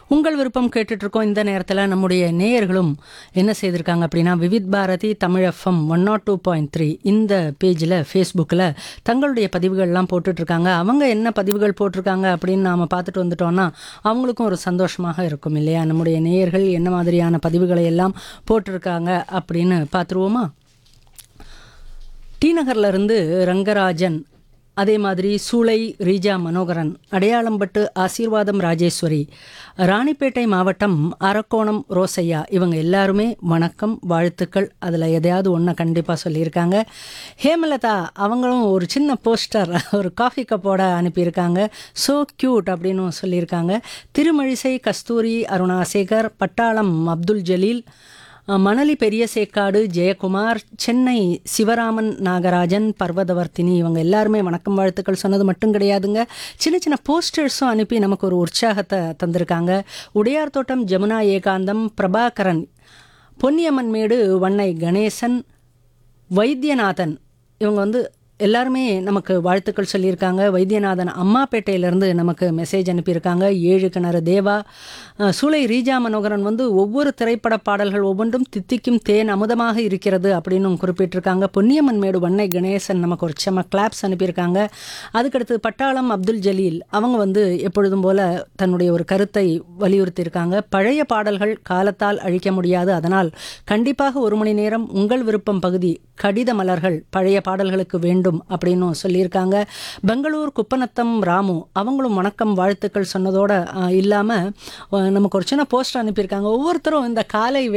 உங்கள் விருப்பம் கேட்டுட்டு இருக்கோம் இந்த நேரத்தில் நம்முடைய நேயர்களும் என்ன செய்திருக்காங்க அப்படின்னா Vividh Bharati Tamil FM one naught two point three இந்த பேஜில் ஃபேஸ்புக்கில் தங்களுடைய பதிவுகள்லாம் போட்டுட்ருக்காங்க அவங்க என்ன பதிவுகள் போட்டிருக்காங்க அப்படின்னு நாம் பார்த்துட்டு வந்துட்டோம்னா அவங்களுக்கும் ஒரு சந்தோஷமாக இருக்கும் இல்லையா நம்முடைய நேயர்கள் என்ன மாதிரியான பதிவுகளை எல்லாம் போட்டிருக்காங்க அப்படின்னு பார்த்துருவோமா டி நகர்ல இருந்து ரங்கராஜன் அதே மாதிரி சூளை ரீஜா மனோகரன் அடையாளம்பட்டு ஆசீர்வாதம் ராஜேஸ்வரி ராணிப்பேட்டை மாவட்டம் அரக்கோணம் ரோசையா இவங்க எல்லாருமே வணக்கம் வாழ்த்துக்கள் அதில் எதையாவது ஒன்றை கண்டிப்பாக சொல்லியிருக்காங்க ஹேமலதா அவங்களும் ஒரு சின்ன போஸ்டர் ஒரு காஃபி கப்போட அனுப்பியிருக்காங்க ஸோ க்யூட் அப்படின்னு சொல்லியிருக்காங்க திருமழிசை கஸ்தூரி அருணாசேகர் பட்டாளம் அப்துல் ஜலீல் மணலி பெரிய சேக்காடு ஜெயக்குமார் சென்னை சிவராமன் நாகராஜன் பர்வதவர்த்தினி இவங்க எல்லாருமே வணக்கம் வாழ்த்துக்கள் சொன்னது மட்டும் கிடையாதுங்க சின்ன சின்ன போஸ்டர்ஸும் அனுப்பி நமக்கு ஒரு உற்சாகத்தை தந்திருக்காங்க உடையார் தோட்டம் ஜமுனா ஏகாந்தம் பிரபாகரன் பொன்னியம்மன் மேடு வண்ணை கணேசன் வைத்தியநாதன் இவங்க வந்து எல்லாருமே நமக்கு வாழ்த்துக்கள் சொல்லியிருக்காங்க வைத்தியநாதன் அம்மாப்பேட்டையிலேருந்து நமக்கு மெசேஜ் அனுப்பியிருக்காங்க ஏழு கிணறு தேவா அஹ், சூளை ரீஜா மனோகரன் வந்து ஒவ்வொரு திரைப்பட பாடல்கள் ஒவ்வொன்றும் தித்திக்கும் தேன் அமுதமாக இருக்கிறது அப்படின்னு குறிப்பிட்டிருக்காங்க பொன்னியம்மன் மேடு வண்ணை கணேசன் நமக்கு ஒரு செம கிளாப்ஸ் அனுப்பியிருக்காங்க அதுக்கடுத்து பட்டாளம் அப்துல் ஜலீல் அவங்க வந்து எப்பொழுதும் போல தன்னுடைய ஒரு கருத்தை வலியுறுத்தியிருக்காங்க பழைய பாடல்கள் காலத்தால் அழிக்க முடியாது அதனால் கண்டிப்பாக ஒரு மணி நேரம் உங்கள் விருப்பம் பகுதி கடித மலர்கள் பழைய பாடல்களுக்கு வேண்டும் அப்படின்னு சொல்லியிருக்காங்க பெங்களூர் குப்பநத்தம் ராமு அவங்களும் வணக்கம் வாழ்த்துக்கள் சொன்னதோட இல்லாமல் நமக்கு ஒரு சின்ன போஸ்டர் அனுப்பியிருக்காங்க ஒவ்வொருத்தரும் இந்த காலை